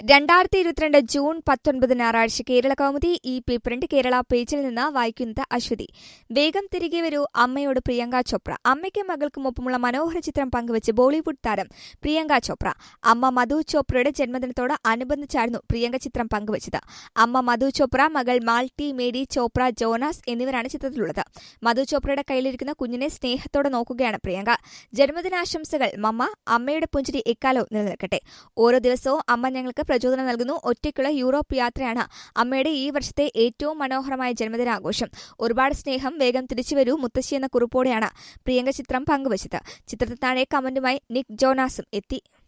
രണ്ടായിരത്തി ഇരുപത്തിരണ്ട് ജൂൺ പത്തൊൻപത് ഞായറാഴ്ച കേരള കൗമുദി ഈ പേപ്പറിന്റെ കേരള പേജിൽ നിന്ന് വായിക്കുന്നത് അശ്വതി വേഗം തിരികെ വരൂ അമ്മയോട് പ്രിയങ്ക ചോപ്ര അമ്മയ്ക്കും മകൾക്കും ഒപ്പമുള്ള മനോഹര ചിത്രം പങ്കുവച്ച് ബോളിവുഡ് താരം പ്രിയങ്ക ചോപ്ര അമ്മ മധു ചോപ്രയുടെ ജന്മദിനത്തോട് അനുബന്ധിച്ചായിരുന്നു പ്രിയങ്ക ചിത്രം പങ്കുവച്ചത് അമ്മ മധു ചോപ്ര മകൾ മാൾട്ടി മേഡി ചോപ്ര ജോനാസ് എന്നിവരാണ് ചിത്രത്തിലുള്ളത് മധു ചോപ്രയുടെ കയ്യിലിരിക്കുന്ന കുഞ്ഞിനെ സ്നേഹത്തോടെ നോക്കുകയാണ് പ്രിയങ്ക ജന്മദിനാശംസകൾ മമ്മ അമ്മയുടെ പുഞ്ചിരി എക്കാലവും നിലനിൽക്കട്ടെ ഓരോ ദിവസവും അമ്മ ഞങ്ങൾക്ക് പ്രചോദനം നൽകുന്നു ഒറ്റയ്ക്കുള്ള യൂറോപ്പ് യാത്രയാണ് അമ്മയുടെ ഈ വർഷത്തെ ഏറ്റവും മനോഹരമായ ജന്മദിനാഘോഷം ഒരുപാട് സ്നേഹം വേഗം തിരിച്ചുവരൂ മുത്തശ്ശി എന്ന കുറിപ്പോടെയാണ് പ്രിയങ്ക ചിത്രം പങ്കുവച്ചത് ചിത്രത്തിൽ താഴെ കമന്റുമായി നിക് ജോനാസും എത്തി